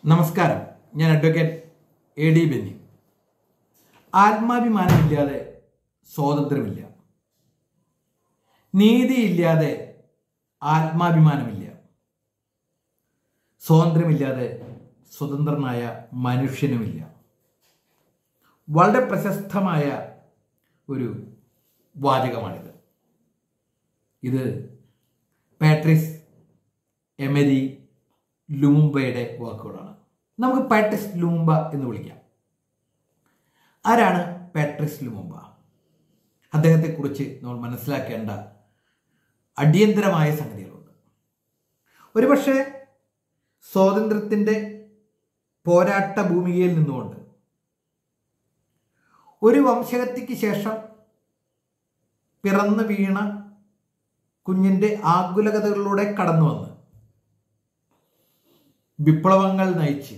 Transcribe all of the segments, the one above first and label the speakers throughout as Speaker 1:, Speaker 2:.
Speaker 1: നമസ്കാരം ഞാൻ advocate A D Benny ആത്മാഭിമാനമില്ലാതെ സ്വാതന്ത്ര്യമില്ല നീതിയില്ലാതെ ആത്മാഭിമാനമില്ല സ്വാതന്ത്ര്യമില്ലാതെ സ്വതന്ത്രനായ മനുഷ്യനുമില്ല വളരെ പ്രശസ്തമായ ഒരു വാചകമാണിത് ഇത് പാട്രിസ് എമരി ലുമുംബയുടെ വാക്കുകളാണ് നമുക്ക് പാട്രിസ് ലുമുംബ എന്ന് വിളിക്കാം ആരാണ് പാട്രിസ് ലുമുംബ അദ്ദേഹത്തെക്കുറിച്ച് നമ്മൾ മനസ്സിലാക്കേണ്ട അടിയന്തരമായ സംഗതികളുണ്ട് ഒരുപക്ഷെ സ്വാതന്ത്ര്യത്തിൻ്റെ പോരാട്ട ഭൂമികയിൽ നിന്നുകൊണ്ട് ഒരു വംശഹത്യക്ക് ശേഷം പിറന്നു വീണ കുഞ്ഞിൻ്റെ ആകുലകതകളിലൂടെ കടന്നു വന്ന് വിപ്ലവങ്ങൾ നയിച്ച്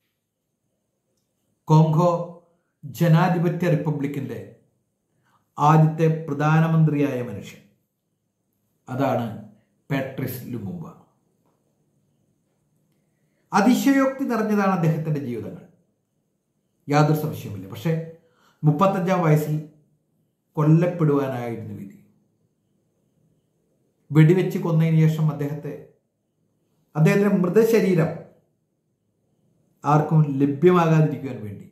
Speaker 1: കോങ്കോ ജനാധിപത്യ റിപ്പബ്ലിക്കിന്റെ ആദ്യത്തെ പ്രധാനമന്ത്രിയായ മനുഷ്യൻ അതാണ് പാട്രിസ് ലുമുമ്പ അതിശയോക്തി നിറഞ്ഞതാണ് അദ്ദേഹത്തിന്റെ ജീവിതങ്ങൾ യാതൊരു സംശയവുമില്ല പക്ഷേ മുപ്പത്തഞ്ചാം വയസ്സിൽ കൊല്ലപ്പെടുവാനായിരുന്നു വിധി വെടിവെച്ച് കൊന്നതിന് ശേഷം അദ്ദേഹത്തെ അദ്ദേഹത്തിന്റെ മൃതശരീരം ആർക്കും ലഭ്യമാകാതിരിക്കുവാൻ വേണ്ടി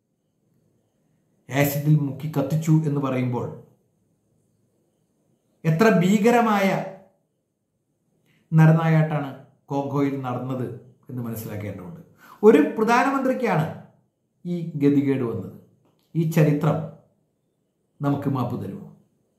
Speaker 1: ആസിഡിൽ മുക്കി കത്തിച്ചു എന്ന് പറയുമ്പോൾ എത്ര ഭീകരമായ നരനായാട്ടാണ് കോങ്കോയിൽ നടന്നത് എന്ന് മനസ്സിലാക്കേണ്ടതുണ്ട് ഒരു പ്രധാനമന്ത്രിക്കാണ് ഈ ഗതികേട് വന്നത് ഈ ചരിത്രം നമുക്ക് മാപ്പ് തരുമോ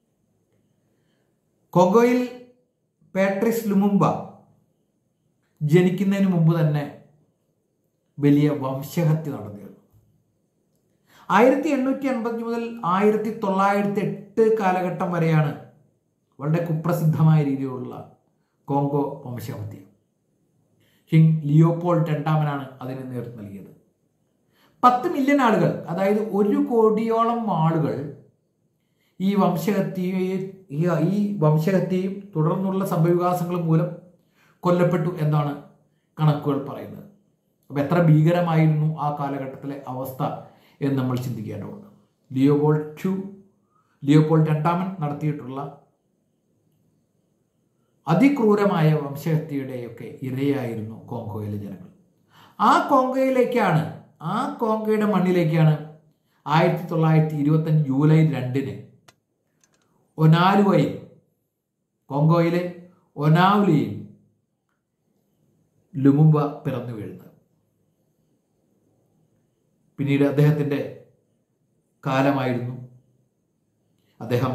Speaker 1: കോങ്കോയിൽ പാട്രിസ് ലുമുംബ ജനിക്കുന്നതിന് മുമ്പ് തന്നെ വലിയ വംശഹത്യ നടന്നിരുന്നു ആയിരത്തി എണ്ണൂറ്റി എൺപത്തി മുതൽ ആയിരത്തി തൊള്ളായിരത്തി എട്ട് കാലഘട്ടം വരെയാണ് വളരെ കുപ്രസിദ്ധമായ രീതിയിലുള്ള കോങ്കോ വംശഹത്യ കിങ് ലിയോപോൾ രണ്ടാമനാണ് അതിന് നേതൃത്വം നൽകിയത് പത്ത് മില്യൺ ആളുകൾ അതായത് ഒരു കോടിയോളം ആളുകൾ ഈ വംശഹത്യയെ ഈ വംശഹത്യയും തുടർന്നുള്ള സംഭവവികാസങ്ങളും മൂലം കൊല്ലപ്പെട്ടു എന്നാണ് കണക്കുകൾ പറയുന്നത് അപ്പോൾ എത്ര ഭീകരമായിരുന്നു ആ കാലഘട്ടത്തിലെ അവസ്ഥ എന്ന് നമ്മൾ ചിന്തിക്കേണ്ടതുണ്ട് ലിയോപോൾ ടു ലിയോപോൾ രണ്ടാമൻ നടത്തിയിട്ടുള്ള അതിക്രൂരമായ വംശഹത്യയുടെയൊക്കെ ഇരയായിരുന്നു കോങ്കോയിലെ ജനങ്ങൾ ആ കോങ്കോയിലേക്കാണ് ആ കോങ്കോയുടെ മണ്ണിലേക്കാണ് ആയിരത്തി തൊള്ളായിരത്തി ഇരുപത്തഞ്ച് ജൂലൈ രണ്ടിന് ഒനാലുവയിൽ കോങ്കോയിലെ ഒനാവുലിയിൽ ലുമുമ്പ പിറന്നു വീഴുന്നത് പിന്നീട് അദ്ദേഹത്തിൻ്റെ കാലമായിരുന്നു അദ്ദേഹം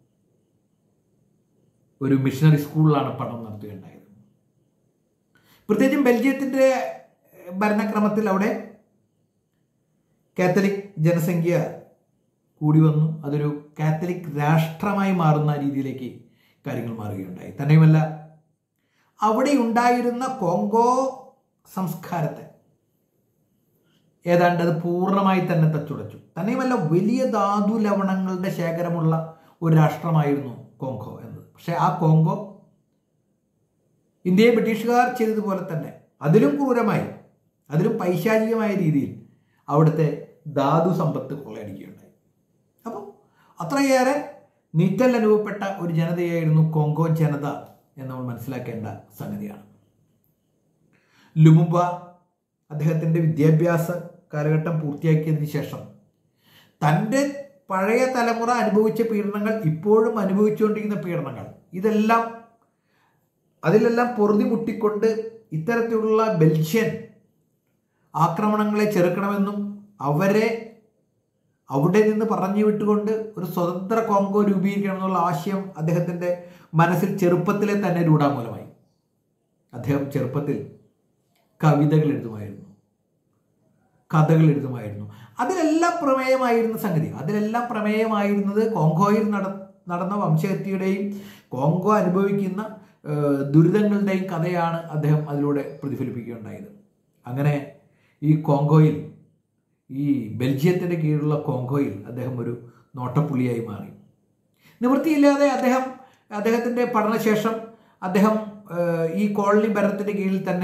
Speaker 1: ഒരു മിഷണറി സ്കൂളിലാണ് പഠനം നടത്തുകയുണ്ടായത് പ്രത്യേകിച്ചും ബെൽജിയത്തിൻ്റെ ഭരണക്രമത്തിൽ അവിടെ കാത്തലിക് ജനസംഖ്യ കൂടി വന്നു അതൊരു കാത്തലിക് രാഷ്ട്രമായി മാറുന്ന രീതിയിലേക്ക് കാര്യങ്ങൾ മാറുകയുണ്ടായി തന്നെയുമല്ല അവിടെ ഉണ്ടായിരുന്ന കോങ്കോ സംസ്കാരത്തെ ഏതാണ്ട് അത് പൂർണ്ണമായി തന്നെ തച്ചുടച്ചു തന്നെയുമല്ല വലിയ ധാതു ലവണങ്ങളുടെ ശേഖരമുള്ള ഒരു രാഷ്ട്രമായിരുന്നു കോങ്കോ എന്നത് പക്ഷെ ആ കോങ്കോ ഇന്ത്യയെ ബ്രിട്ടീഷുകാർ ചെയ്തതുപോലെ തന്നെ അതിലും ക്രൂരമായി അതിലും പൈശാചികമായ രീതിയിൽ അവിടുത്തെ ധാതു സമ്പത്ത് കൊള്ളയടിക്കുകയുണ്ടായി അപ്പോൾ അത്രയേറെ നീറ്റൽ അനുഭവപ്പെട്ട ഒരു ജനതയായിരുന്നു കോങ്കോ ജനത എന്ന് നമ്മൾ മനസ്സിലാക്കേണ്ട സംഗതിയാണ് ലുമുമ്പ അദ്ദേഹത്തിൻ്റെ വിദ്യാഭ്യാസ കാലഘട്ടം പൂർത്തിയാക്കിയതിന് ശേഷം തൻ്റെ പഴയ തലമുറ അനുഭവിച്ച പീഡനങ്ങൾ ഇപ്പോഴും അനുഭവിച്ചുകൊണ്ടിരിക്കുന്ന പീഡനങ്ങൾ ഇതെല്ലാം അതിലെല്ലാം പൊറുതി മുട്ടിക്കൊണ്ട് ഇത്തരത്തിലുള്ള ബെൽഷ്യൻ ആക്രമണങ്ങളെ ചെറുക്കണമെന്നും അവരെ അവിടെ നിന്ന് പറഞ്ഞു വിട്ടുകൊണ്ട് ഒരു സ്വതന്ത്ര കോങ്കോ രൂപീകരിക്കണം എന്നുള്ള ആശയം അദ്ദേഹത്തിൻ്റെ മനസ്സിൽ ചെറുപ്പത്തിലെ തന്നെ രൂഢാമൂലമായി അദ്ദേഹം ചെറുപ്പത്തിൽ കവിതകൾ എഴുതുമായിരുന്നു കഥകൾ എഴുതുമായിരുന്നു അതിലെല്ലാം പ്രമേയമായിരുന്ന സംഗതി അതിലെല്ലാം പ്രമേയമായിരുന്നത് കോങ്കോയിൽ നട നടന്ന വംശഹത്യയുടെയും കോങ്കോ അനുഭവിക്കുന്ന ദുരിതങ്ങളുടെയും കഥയാണ് അദ്ദേഹം അതിലൂടെ പ്രതിഫലിപ്പിക്കുകയുണ്ടായത് അങ്ങനെ ഈ കോങ്കോയിൽ ഈ ബെൽജിയത്തിൻ്റെ കീഴിലുള്ള കോങ്കോയിൽ അദ്ദേഹം ഒരു നോട്ടപ്പുള്ളിയായി മാറി നിവൃത്തിയില്ലാതെ അദ്ദേഹം അദ്ദേഹത്തിൻ്റെ പഠനശേഷം അദ്ദേഹം ഈ കോളനി ഭരണത്തിൻ്റെ കീഴിൽ തന്നെ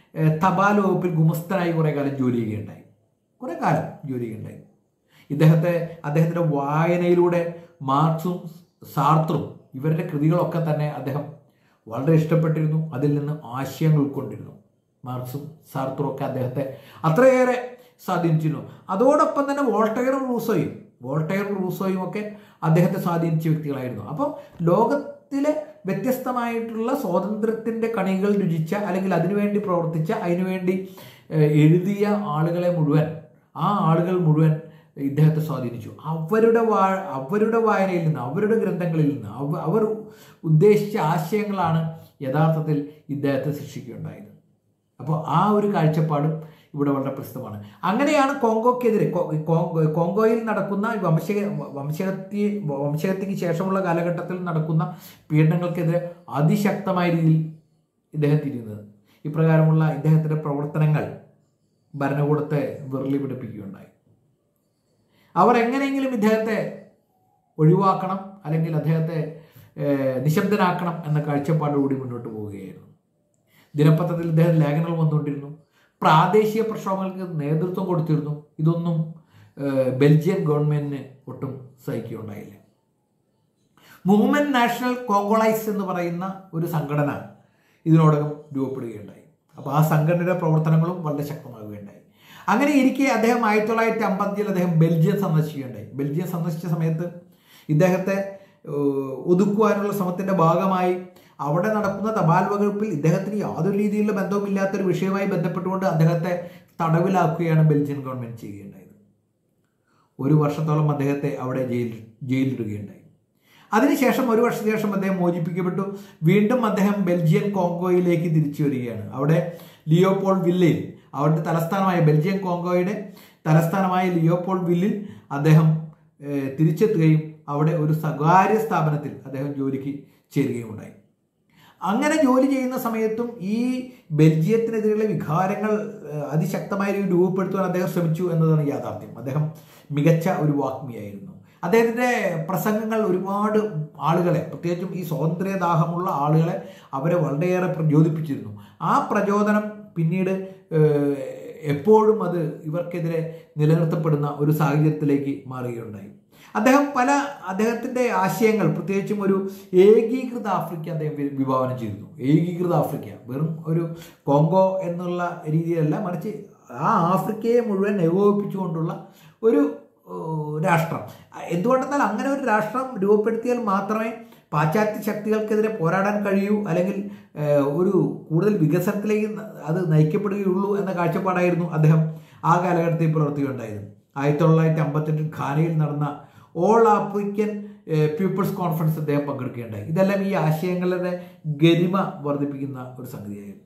Speaker 1: ഏഹ്, തപാൽ വകുപ്പിൽ ഗുമസ്തനായി കുറേ കാലം ജോലി ചെയ്യുകയുണ്ടായി കുറേ കാലം ജോലി ചെയ്യുകയുണ്ടായി ഇദ്ദേഹത്തെ അദ്ദേഹത്തിൻ്റെ വായനയിലൂടെ മാർക്സും സാർത്രും ഇവരുടെ കൃതികളൊക്കെ തന്നെ അദ്ദേഹം വളരെ ഇഷ്ടപ്പെട്ടിരുന്നു അതിൽ നിന്ന് ആശയങ്ങൾ ഉൾക്കൊണ്ടിരുന്നു മാർക്സും സാർത്രും ഒക്കെ അദ്ദേഹത്തെ അത്രയേറെ സ്വാധീനിച്ചിരുന്നു അതോടൊപ്പം തന്നെ വോൾട്ടയറും റൂസോയും വോൾട്ടയറും റൂസോയും ഒക്കെ അദ്ദേഹത്തെ സ്വാധീനിച്ച വ്യക്തികളായിരുന്നു അപ്പോൾ ലോകത്തിലെ വ്യത്യസ്തമായിട്ടുള്ള സ്വാതന്ത്ര്യത്തിൻ്റെ കണികൾ രുചിച്ച അല്ലെങ്കിൽ അതിനുവേണ്ടി പ്രവർത്തിച്ച അതിനുവേണ്ടി ഏഹ്, എഴുതിയ ആളുകളെ മുഴുവൻ ആ ആളുകൾ മുഴുവൻ ഇദ്ദേഹത്തെ സ്വാധീനിച്ചു അവരുടെ വാ അവരുടെ വായനയിൽ നിന്ന് അവരുടെ ഗ്രന്ഥങ്ങളിൽ നിന്ന് അവ അവർ ഉദ്ദേശിച്ച ആശയങ്ങളാണ് യഥാർത്ഥത്തിൽ ഇദ്ദേഹത്തെ സൃഷ്ടിക്കുകയുണ്ടായത് അപ്പോൾ ആ ഒരു കാഴ്ചപ്പാടും ഇവിടെ വളരെ പ്രസിദ്ധമാണ് അങ്ങനെയാണ് കോങ്കോക്കെതിരെ കോ- കോ- കോങ്കോയിൽ നടക്കുന്ന ഈ വംശ വംശഹത്യ വംശഹത്യക്ക് ശേഷമുള്ള കാലഘട്ടത്തിൽ നടക്കുന്ന പീഡനങ്ങൾക്കെതിരെ അതിശക്തമായ രീതിയിൽ ഇദ്ദേഹം തിരിയുന്നത് ഇപ്രകാരമുള്ള ഇദ്ദേഹത്തിൻ്റെ പ്രവർത്തനങ്ങൾ ഭരണകൂടത്തെ വിറളി പിടിപ്പിക്കുകയുണ്ടായി അവർ എങ്ങനെയെങ്കിലും ഇദ്ദേഹത്തെ ഒഴിവാക്കണം അല്ലെങ്കിൽ അദ്ദേഹത്തെ ഏഹ്, നിശബ്ദനാക്കണം എന്ന കാഴ്ചപ്പാടോടുകൂടി മുന്നോട്ട് പോവുകയായിരുന്നു ദിനപത്രത്തിൽ ഇദ്ദേഹം ലേഖനങ്ങൾ വന്നുകൊണ്ടിരുന്നു പ്രാദേശിക പ്രക്ഷോഭങ്ങൾക്ക് നേതൃത്വം കൊടുത്തിരുന്നു ഇതൊന്നും ഏഹ്, ബെൽജിയൻ ഗവൺമെന്റിന് ഒട്ടും സഹിക്കുകയുണ്ടായില്ല മൂവ്മെന്റ് നാഷണൽ കോങ്കോളൈസ് എന്ന് പറയുന്ന ഒരു സംഘടന ഇതിനോടകം രൂപപ്പെടുകയുണ്ടായി അപ്പോൾ ആ സംഘടനയുടെ പ്രവർത്തനങ്ങളും വളരെ ശക്തമാകുകയുണ്ടായി അങ്ങനെ ഇരിക്കെ അദ്ദേഹം ആയിരത്തി തൊള്ളായിരത്തി അമ്പത്തിയിൽ അദ്ദേഹം ബെൽജിയം സന്ദർശിക്കുകയുണ്ടായി ബെൽജിയം സന്ദർശിച്ച സമയത്ത് ഇദ്ദേഹത്തെ ഏഹ്, ഒതുക്കുവാനുള്ള ശ്രമത്തിന്റെ ഭാഗമായി അവിടെ നടക്കുന്ന തപാൽ വകുപ്പിൽ ഇദ്ദേഹത്തിന് യാതൊരു രീതിയിലുള്ള ബന്ധവുമില്ലാത്തൊരു വിഷയവുമായി ബന്ധപ്പെട്ടുകൊണ്ട് അദ്ദേഹത്തെ തടവിലാക്കുകയാണ് ബെൽജിയൻ ഗവൺമെന്റ് ചെയ്യുകയുണ്ടായത് ഒരു വർഷത്തോളം അദ്ദേഹത്തെ അവിടെ ജയിലിൽ ജയിലിലിടുകയുണ്ടായി അതിനുശേഷം ഒരു വർഷത്തിന് ശേഷം അദ്ദേഹം മോചിപ്പിക്കപ്പെട്ടു വീണ്ടും അദ്ദേഹം ബെൽജിയൻ കോങ്കോയിലേക്ക് തിരിച്ചു വരികയാണ് അവിടെ ലിയോപോൾ വില്ലയിൽ അവിടുത്തെ തലസ്ഥാനമായ ബെൽജിയൻ കോങ്കോയുടെ തലസ്ഥാനമായ ലിയോപോൾ വില്ലിൽ അദ്ദേഹം ഏഹ്, തിരിച്ചെത്തുകയും അവിടെ ഒരു സ്വകാര്യ സ്ഥാപനത്തിൽ അദ്ദേഹം ജോലിക്ക് ചേരുകയും ഉണ്ടായി അങ്ങനെ ജോലി ചെയ്യുന്ന സമയത്തും ഈ ബെൽജിയത്തിനെതിരെയുള്ള വികാരങ്ങൾ ഏഹ്, അതിശക്തമായ രീതിയിൽ രൂപപ്പെടുത്തുവാൻ അദ്ദേഹം ശ്രമിച്ചു എന്നതാണ് യാഥാർത്ഥ്യം അദ്ദേഹം മികച്ച ഒരു വാഗ്മിയായിരുന്നു അദ്ദേഹത്തിൻ്റെ പ്രസംഗങ്ങൾ ഒരുപാട് ആളുകളെ പ്രത്യേകിച്ചും ഈ സ്വാതന്ത്ര്യദാഹമുള്ള ആളുകളെ അവരെ വളരെയേറെ പ്രചോദിപ്പിച്ചിരുന്നു ആ പ്രചോദനം പിന്നീട് ഏഹ്, എപ്പോഴും അത് ഇവർക്കെതിരെ നിലനിർത്തപ്പെടുന്ന ഒരു സാഹചര്യത്തിലേക്ക് മാറുകയുണ്ടായി അദ്ദേഹം പല അദ്ദേഹത്തിൻ്റെ ആശയങ്ങൾ പ്രത്യേകിച്ചും ഒരു ഏകീകൃത ആഫ്രിക്ക അദ്ദേഹം വി- വിഭാവനം ചെയ്തിരുന്നു ഏകീകൃത ആഫ്രിക്ക വെറും ഒരു കോങ്കോ എന്നുള്ള രീതിയിലല്ല മറിച്ച് ആ ആഫ്രിക്കയെ മുഴുവൻ ഏകോപിപ്പിച്ചുകൊണ്ടുള്ള ഒരു ഏഹ്, രാഷ്ട്രം എന്തുകൊണ്ടെന്നാൽ അങ്ങനെ ഒരു രാഷ്ട്രം രൂപപ്പെടുത്തിയാൽ മാത്രമേ പാശ്ചാത്യ ശക്തികൾക്കെതിരെ പോരാടാൻ കഴിയൂ അല്ലെങ്കിൽ ഏഹ്, ഒരു കൂടുതൽ വികസനത്തിലേക്ക് ന- അത് നയിക്കപ്പെടുകയുള്ളൂ എന്ന കാഴ്ചപ്പാടായിരുന്നു അദ്ദേഹം ആ കാലഘട്ടത്തിൽ പുലർത്തുകയുണ്ടായത് ആയിരത്തി തൊള്ളായിരത്തി അമ്പത്തെട്ടിൽ ഖാനയിൽ നടന്ന ഓൾ ആഫ്രിക്കൻ ഏഹ്, പീപ്പിൾസ് കോൺഫറൻസ് അദ്ദേഹം പങ്കെടുക്കുകയുണ്ടായി ഇതെല്ലാം ഈ ആശയങ്ങളുടെ ഗരിമ വർദ്ധിപ്പിക്കുന്ന ഒരു സംഗതിയായിരുന്നു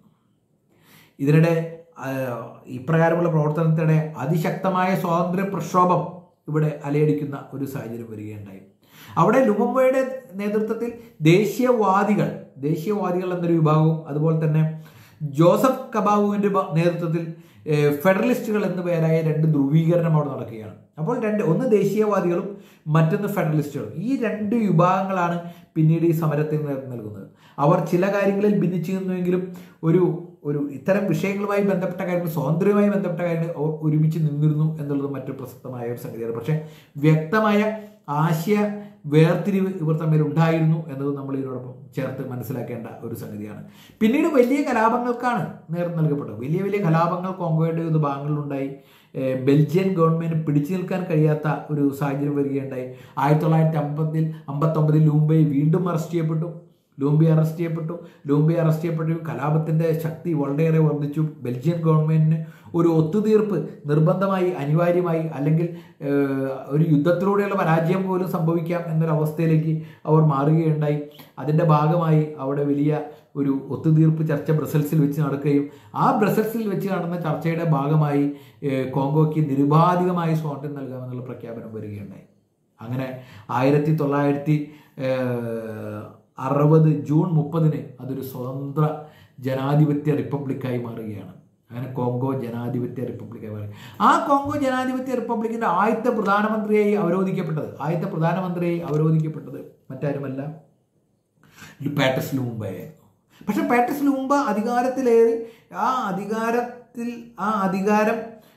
Speaker 1: ഇതിനിടെ ആ, ഇപ്രകാരമുള്ള പ്രവർത്തനത്തിനിടെ അതിശക്തമായ സ്വാതന്ത്ര്യ പ്രക്ഷോഭം ഇവിടെ അലയടിക്കുന്ന ഒരു സാഹചര്യം വരികയുണ്ടായി അവിടെ ലുമമ്പയുടെ നേതൃത്വത്തിൽ ദേശീയവാദികൾ ദേശീയവാദികൾ എന്നൊരു വിഭാഗവും അതുപോലെ തന്നെ ജോസഫ് കബാവുവിന്റെ ബ- നേതൃത്വത്തിൽ ഏഹ്, ഫെഡറലിസ്റ്റുകൾ എന്ന പേരായ രണ്ട് ധ്രുവീകരണം അവിടെ നടക്കുകയാണ് അപ്പോൾ രണ്ട് ഒന്ന് ദേശീയവാദികളും മറ്റൊന്ന് ഫെഡറലിസ്റ്റുകളും ഈ രണ്ട് വിഭാഗങ്ങളാണ് പിന്നീട് ഈ സമരത്തിന് നേതൃത്വം നൽകുന്നത് അവർ ചില കാര്യങ്ങളിൽ ഭിന്നിച്ചു നിന്നുവെങ്കിലും ഒരു ഒരു ഇത്തരം വിഷയങ്ങളുമായി ബന്ധപ്പെട്ട കാര്യങ്ങൾ സ്വാതന്ത്ര്യവുമായി ബന്ധപ്പെട്ട കാര്യങ്ങൾ അവർ ഒരുമിച്ച് നിന്നിരുന്നു എന്നുള്ളത് മറ്റൊരു പ്രസക്തമായ ഒരു സംഗതിയാണ് പക്ഷേ വ്യക്തമായ ആശയ വേർതിരിവ് ഇവർ തമ്മിൽ ഉണ്ടായിരുന്നു എന്നത് നമ്മൾ ഇതിനോടൊപ്പം ചേർത്ത് മനസ്സിലാക്കേണ്ട ഒരു സംഗതിയാണ് പിന്നീട് വലിയ കലാപങ്ങൾക്കാണ് നേതൃത്വം നൽകപ്പെട്ടത് വലിയ വലിയ കലാപങ്ങൾ കോങ്കോയുടെ വിവിധ ഭാഗങ്ങളിലുണ്ടായി ഏഹ് ബെൽജിയൻ ഗവൺമെന്റ് പിടിച്ചു നിൽക്കാൻ കഴിയാത്ത ഒരു സാഹചര്യം വരികയുണ്ടായി ആയിരത്തി തൊള്ളായിരത്തി അമ്പതിൽ അമ്പത്തൊമ്പതിൽ ലൂംബൈ വീണ്ടും അറസ്റ്റ് ചെയ്യപ്പെട്ടു ലൂംബി അറസ്റ്റ് ചെയ്യപ്പെട്ടു ലൂംബി അറസ്റ്റ് ചെയ്യപ്പെട്ടു കലാപത്തിന്റെ ശക്തി വളരെയേറെ വർദ്ധിച്ചു ബെൽജിയൻ ഗവൺമെന്റിന് ഒരു ഒത്തുതീർപ്പ് നിർബന്ധമായി അനിവാര്യമായി അല്ലെങ്കിൽ ഏഹ്, ഒരു യുദ്ധത്തിലൂടെയുള്ള പരാജയം പോലും സംഭവിക്കാം എന്നൊരവസ്ഥയിലേക്ക് അവർ മാറുകയുണ്ടായി അതിൻ്റെ ഭാഗമായി അവിടെ വലിയ ഒരു ഒത്തുതീർപ്പ് ചർച്ച ബ്രസൽസിൽ വെച്ച് നടക്കുകയും ആ ബ്രസൽസിൽ വെച്ച് നടന്ന ചർച്ചയുടെ ഭാഗമായി ഏഹ്, കോങ്കോയ്ക്ക് നിരുപാധികമായി സ്വാതന്ത്ര്യം നൽകാമെന്നുള്ള പ്രഖ്യാപനം വരികയുണ്ടായി അങ്ങനെ ആയിരത്തി തൊള്ളായിരത്തി അറുപത് ജൂൺ മുപ്പതിന് അതൊരു സ്വതന്ത്ര ജനാധിപത്യ റിപ്പബ്ലിക്കായി മാറുകയാണ് അങ്ങനെ കോങ്കോ ജനാധിപത്യ റിപ്പബ്ലിക്കായി മാറി ആ കോങ്കോ ജനാധിപത്യ റിപ്പബ്ലിക്കിന്റെ ആദ്യത്തെ പ്രധാനമന്ത്രിയായി അവരോധിക്കപ്പെട്ടത് ആദ്യത്തെ പ്രധാനമന്ത്രിയായി അവരോധിക്കപ്പെട്ടത് മറ്റാരുമല്ല പാറ്റസ് ലുംബായിരുന്നു പക്ഷെ പാട്രിസ് ലുംബ അധികാരത്തിലേറി ആ അധികാരത്തിൽ ആ അധികാരം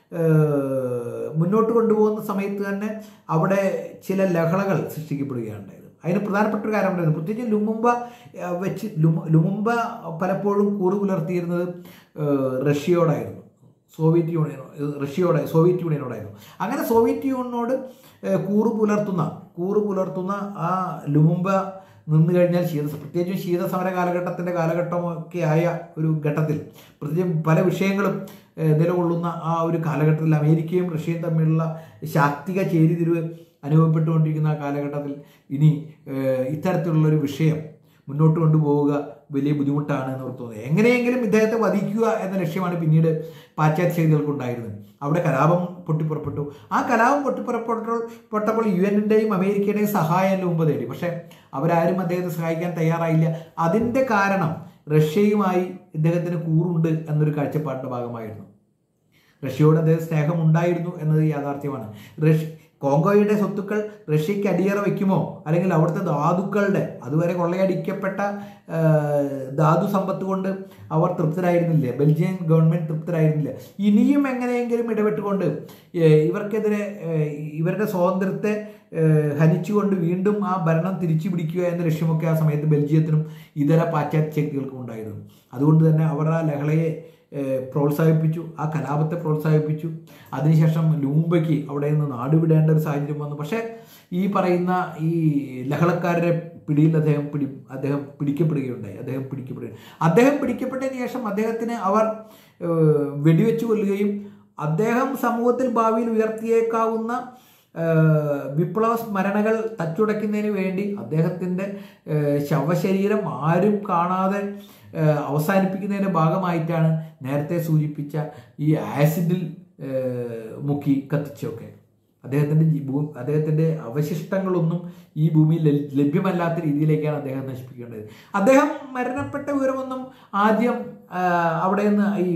Speaker 1: ഏഹ്, മുന്നോട്ട് കൊണ്ടുപോകുന്ന സമയത്ത് തന്നെ അവിടെ ചില ലഹളകൾ സൃഷ്ടിക്കപ്പെടുകയാണ് ഉണ്ടായത് അതിന് പ്രധാനപ്പെട്ട ഒരു കാര്യം ഉണ്ടായിരുന്നു പ്രത്യേകിച്ച് ലുമുമ്പ ഏഹ്, വെച്ച് ലുമ ലുമുമ്പ പലപ്പോഴും കൂറു പുലർത്തിയിരുന്നത് ഏഹ്, റഷ്യയോടായിരുന്നു സോവിയറ്റ് യൂണിയനോ ഏഹ്, റഷ്യയോടെ സോവിയറ്റ് യൂണിയനോടായിരുന്നു അങ്ങനെ സോവിയറ്റ് യൂണിയനോട് ഏഹ്, കൂറു പുലർത്തുന്ന കൂറു പുലർത്തുന്ന ആ ലുമുമ്പ നിന്ന് കഴിഞ്ഞാൽ ശീത പ്രത്യേകിച്ചും ശീതസമര കാലഘട്ടത്തിൻ്റെ കാലഘട്ടമൊക്കെ ആയ ഒരു ഘട്ടത്തിൽ പ്രത്യേകിച്ചും പല വിഷയങ്ങളും ഏഹ്, നിലകൊള്ളുന്ന ആ ഒരു കാലഘട്ടത്തിൽ അമേരിക്കയും റഷ്യയും തമ്മിലുള്ള ശാക്തിക ചേരിതിരിവ് അനുഭവപ്പെട്ടുകൊണ്ടിരിക്കുന്ന ആ കാലഘട്ടത്തിൽ ഇനി ഏഹ്, ഇത്തരത്തിലുള്ളൊരു വിഷയം മുന്നോട്ട് കൊണ്ടുപോവുക വലിയ ബുദ്ധിമുട്ടാണ് എന്ന് അവർക്ക് തോന്നുന്നത് എങ്ങനെയെങ്കിലും ഇദ്ദേഹത്തെ വധിക്കുക എന്ന ലക്ഷ്യമാണ് പിന്നീട് പാശ്ചാത്യ ശക്തികൾക്കുണ്ടായിരുന്നത് അവിടെ കലാപം പൊട്ടിപ്പുറപ്പെട്ടു ആ കലാപം പൊട്ടിപ്പുറപ്പെട്ടപ്പോൾ പൊട്ടപ്പോൾ യു എന്നിൻ്റെയും അമേരിക്കയുടെയും സഹായം മുമ്പ് തേടി പക്ഷേ അവരാരും അദ്ദേഹത്തെ സഹായിക്കാൻ തയ്യാറായില്ല അതിൻ്റെ കാരണം റഷ്യയുമായി ഇദ്ദേഹത്തിന് കൂറുണ്ട് എന്നൊരു കാഴ്ചപ്പാടിൻ്റെ ഭാഗമായിരുന്നു റഷ്യയോട് അദ്ദേഹം സ്നേഹം ഉണ്ടായിരുന്നു എന്നത് യാഥാർത്ഥ്യമാണ് റഷ്യ കോങ്കോയുടെ സ്വത്തുക്കൾ റഷ്യയ്ക്ക് അടിയറ വയ്ക്കുമോ അല്ലെങ്കിൽ അവിടുത്തെ ധാതുക്കളുടെ അതുവരെ കൊള്ളയടിക്കപ്പെട്ട ആ, ധാതു സമ്പത്ത് കൊണ്ട് അവർ തൃപ്തരായിരുന്നില്ല ബെൽജിയൻ ഗവൺമെന്റ് തൃപ്തരായിരുന്നില്ല ഇനിയും എങ്ങനെയെങ്കിലും ഇടപെട്ടുകൊണ്ട് ഏ, ഇവർക്കെതിരെ ഏ, ഇവരുടെ സ്വാതന്ത്ര്യത്തെ ഏ, ഹനിച്ചുകൊണ്ട് വീണ്ടും ആ ഭരണം തിരിച്ചു പിടിക്കുക എന്ന ലക്ഷ്യമൊക്കെ ആ സമയത്ത് ബെൽജിയത്തിനും ഇതര പാശ്ചാത്യ ശക്തികൾക്കും ഉണ്ടായിരുന്നു അതുകൊണ്ട് തന്നെ അവർ ആ ലഹളയെ ഏഹ് പ്രോത്സാഹിപ്പിച്ചു ആ കലാപത്തെ പ്രോത്സാഹിപ്പിച്ചു അതിനുശേഷം ലൂംബയ്ക്ക് അവിടെ നിന്ന് നാടുവിടേണ്ട ഒരു സാഹചര്യം വന്നു പക്ഷേ ഈ പറയുന്ന ഈ ലഹളക്കാരുടെ പിടിയിൽ അദ്ദേഹം പിടി അദ്ദേഹം പിടിക്കപ്പെടുകയുണ്ടായി അദ്ദേഹം പിടിക്കപ്പെടുകയും അദ്ദേഹം പിടിക്കപ്പെട്ടതിന് ശേഷം അദ്ദേഹത്തിന് അവർ ഏഹ് വെടിവെച്ച് കൊല്ലുകയും അദ്ദേഹം സമൂഹത്തിൽ ഭാവിയിൽ ഉയർത്തിയേക്കാവുന്ന ഏഹ് വിപ്ലവ സ്മരണകൾ തച്ചുടയ്ക്കുന്നതിന് വേണ്ടി അദ്ദേഹത്തിൻ്റെ ഏഹ് ശവശരീരം ആരും കാണാതെ ഏഹ് അവസാനിപ്പിക്കുന്നതിൻ്റെ ഭാഗമായിട്ടാണ് നേരത്തെ സൂചിപ്പിച്ച ഈ ആസിഡിൽ ഏഹ് മുക്കി കത്തിച്ചൊക്കെ അദ്ദേഹത്തിൻ്റെ ജീ- ഭൂ- അദ്ദേഹത്തിൻ്റെ അവശിഷ്ടങ്ങളൊന്നും ഈ ഭൂമിയിൽ ലഭ്യ- ലഭ്യമല്ലാത്ത രീതിയിലേക്കാണ് അദ്ദേഹം നശിപ്പിക്കേണ്ടത് അദ്ദേഹം മരണപ്പെട്ട വിവരമൊന്നും ആദ്യം ആ, അവിടെ നിന്ന് ഈ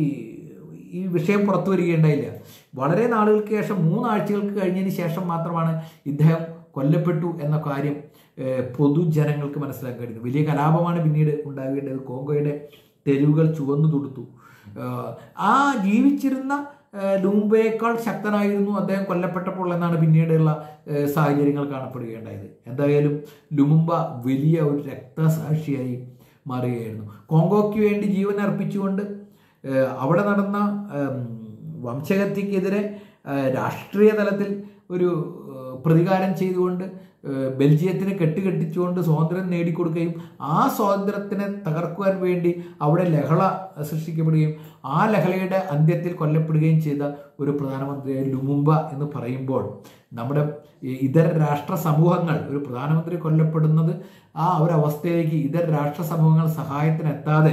Speaker 1: ഈ വിഷയം പുറത്തു വരികയുണ്ടായില്ല വളരെ നാളുകൾക്ക് ശേഷം മൂന്നാഴ്ചകൾക്ക് കഴിഞ്ഞതിന് ശേഷം മാത്രമാണ് ഇദ്ദേഹം കൊല്ലപ്പെട്ടു എന്ന കാര്യം ഏഹ്, പൊതുജനങ്ങൾക്ക് മനസ്സിലാക്കാൻ കഴിയുന്നത് വലിയ കലാപമാണ് പിന്നീട് ഉണ്ടാകേണ്ടത് കോങ്കോയുടെ തെരുവുകൾ ചുവന്നു തൊടുത്തു ഏഹ്, ആ ജീവിച്ചിരുന്ന ഏഹ്, ലൂംബയേക്കാൾ ശക്തനായിരുന്നു അദ്ദേഹം കൊല്ലപ്പെട്ടപ്പോൾ എന്നാണ് പിന്നീടുള്ള ഏഹ്, സാഹചര്യങ്ങൾ കാണപ്പെടുകയുണ്ടായത് എന്തായാലും ലുമുമ്പ വലിയ ഒരു രക്തസാക്ഷിയായി മാറുകയായിരുന്നു കോങ്കോയ്ക്ക് വേണ്ടി ജീവൻ അർപ്പിച്ചുകൊണ്ട് ഏഹ്, അവിടെ നടന്ന ഏം, വംശഹത്യക്കെതിരെ ഏഹ്, രാഷ്ട്രീയ തലത്തിൽ ഒരു ഏഹ്, പ്രതികാരം ചെയ്തുകൊണ്ട് ഏഹ്, ബെൽജിയത്തിന് കെട്ടുകെട്ടിച്ചുകൊണ്ട് സ്വാതന്ത്ര്യം നേടിക്കൊടുക്കുകയും ആ സ്വാതന്ത്ര്യത്തിനെ തകർക്കുവാൻ വേണ്ടി അവിടെ ലഹള സൃഷ്ടിക്കപ്പെടുകയും ആ ലഹളയുടെ അന്ത്യത്തിൽ കൊല്ലപ്പെടുകയും ചെയ്ത ഒരു പ്രധാനമന്ത്രിയായ ലുമുമ്പ എന്ന് പറയുമ്പോൾ നമ്മുടെ ഈ ഇതര രാഷ്ട്ര സമൂഹങ്ങൾ ഒരു പ്രധാനമന്ത്രി കൊല്ലപ്പെടുന്നത് ആ ഒരു അവസ്ഥയിലേക്ക് ഇതര രാഷ്ട്ര സമൂഹങ്ങൾ സഹായത്തിനെത്താതെ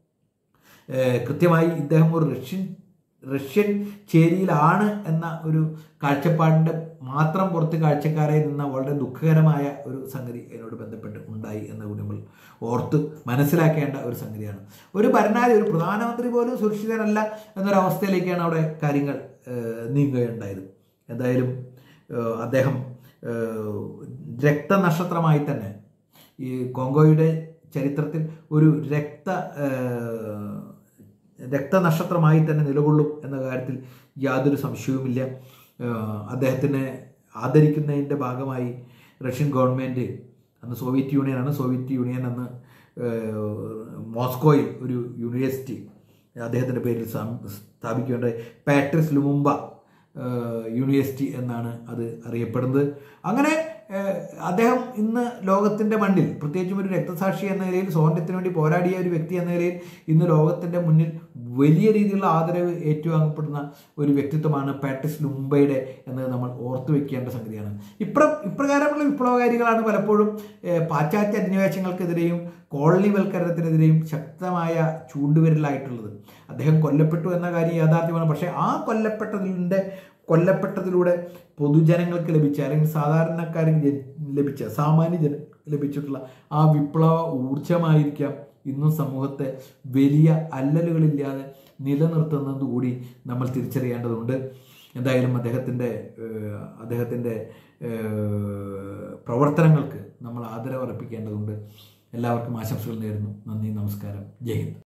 Speaker 1: ഏഹ് കൃത്യമായി ഇദ്ദേഹം ഒരു റഷ്യൻ റഷ്യൻ ചേരിയിലാണ് എന്ന ഒരു കാഴ്ചപ്പാടിൻ്റെ മാത്രം പുറത്ത് കാഴ്ചക്കാരായി നിന്ന വളരെ ദുഃഖകരമായ ഒരു സംഗതി അതിനോട് ബന്ധപ്പെട്ട് ഉണ്ടായി എന്ന് കൂടി നമ്മൾ ഓർത്ത് മനസ്സിലാക്കേണ്ട ഒരു സംഗതിയാണ് ഒരു ഭരണാധി ഒരു പ്രധാനമന്ത്രി പോലും സുരക്ഷിതനല്ല എന്നൊരവസ്ഥയിലേക്കാണ് അവിടെ കാര്യങ്ങൾ ഏഹ് നീങ്ങുകയുണ്ടായത് എന്തായാലും ഏഹ് അദ്ദേഹം ഏഹ് രക്തനക്ഷത്രമായി തന്നെ ഈ കോങ്കോയുടെ ചരിത്രത്തിൽ ഒരു രക്ത ഏഹ്, രക്തനക്ഷത്രമായി തന്നെ നിലകൊള്ളും എന്ന കാര്യത്തിൽ യാതൊരു സംശയവുമില്ല ഏഹ്, അദ്ദേഹത്തിനെ ആദരിക്കുന്നതിൻ്റെ ഭാഗമായി റഷ്യൻ ഗവൺമെൻറ് അന്ന് സോവിയറ്റ് യൂണിയനാണ് സോവിയറ്റ് യൂണിയൻ അന്ന് ഏഹ്, മോസ്കോയിൽ ഒരു യൂണിവേഴ്സിറ്റി അദ്ദേഹത്തിൻ്റെ പേരിൽ സം- സ്ഥാപിക്കുകയുണ്ടായി പാട്രിസ് ലുമുമ്പ ഏഹ്, യൂണിവേഴ്സിറ്റി എന്നാണ് അത് അറിയപ്പെടുന്നത് അങ്ങനെ ഏഹ്, അദ്ദേഹം ഇന്ന് ലോകത്തിൻ്റെ മണ്ണിൽ പ്രത്യേകിച്ചും ഒരു രക്തസാക്ഷി എന്ന നിലയിൽ സ്വാതന്ത്ര്യത്തിന് വേണ്ടി പോരാടിയ ഒരു വ്യക്തി എന്ന നിലയിൽ ഇന്ന് ലോകത്തിൻ്റെ മുന്നിൽ വലിയ രീതിയിലുള്ള ആദരവ് ഏറ്റുവാങ്ങപ്പെടുന്ന ഒരു വ്യക്തിത്വമാണ് പാട്രിസ് ലുംബയുടെ എന്നത് നമ്മൾ ഓർത്തു വെക്കേണ്ട സംഗതിയാണ് ഇപ്ര ഇപ്രകാരമുള്ള വിപ്ലവകാരികളാണ് പലപ്പോഴും ഏഹ്, പാശ്ചാത്യ അധിനിവേശങ്ങൾക്കെതിരെയും കോളനിവൽക്കരണത്തിനെതിരെയും ശക്തമായ ചൂണ്ടുവിരലായിട്ടുള്ളത് അദ്ദേഹം കൊല്ലപ്പെട്ടു എന്ന കാര്യം യാഥാർത്ഥ്യമാണ് പക്ഷേ ആ കൊല്ലപ്പെട്ടതിൻ്റെ കൊല്ലപ്പെട്ടതിലൂടെ പൊതുജനങ്ങൾക്ക് ലഭിച്ച അല്ലെങ്കിൽ സാധാരണക്കാർക്ക് ജ- ലഭിച്ച സാമാന്യ ജന ലഭിച്ചിട്ടുള്ള ആ വിപ്ലവ ഊർജമായിരിക്കാം ഇന്നും സമൂഹത്തെ വലിയ അല്ലലുകളില്ലാതെ നിലനിർത്തുന്നത് കൂടി നമ്മൾ തിരിച്ചറിയേണ്ടതുണ്ട് എന്തായാലും അദ്ദേഹത്തിൻ്റെ ഏഹ്, അദ്ദേഹത്തിൻ്റെ ഏഹ്, പ്രവർത്തനങ്ങൾക്ക് നമ്മൾ ആദരവ് അർപ്പിക്കേണ്ടതുണ്ട് എല്ലാവർക്കും ആശംസകൾ നേരുന്നു നന്ദി നമസ്കാരം ജയ് ഹിന്ദ്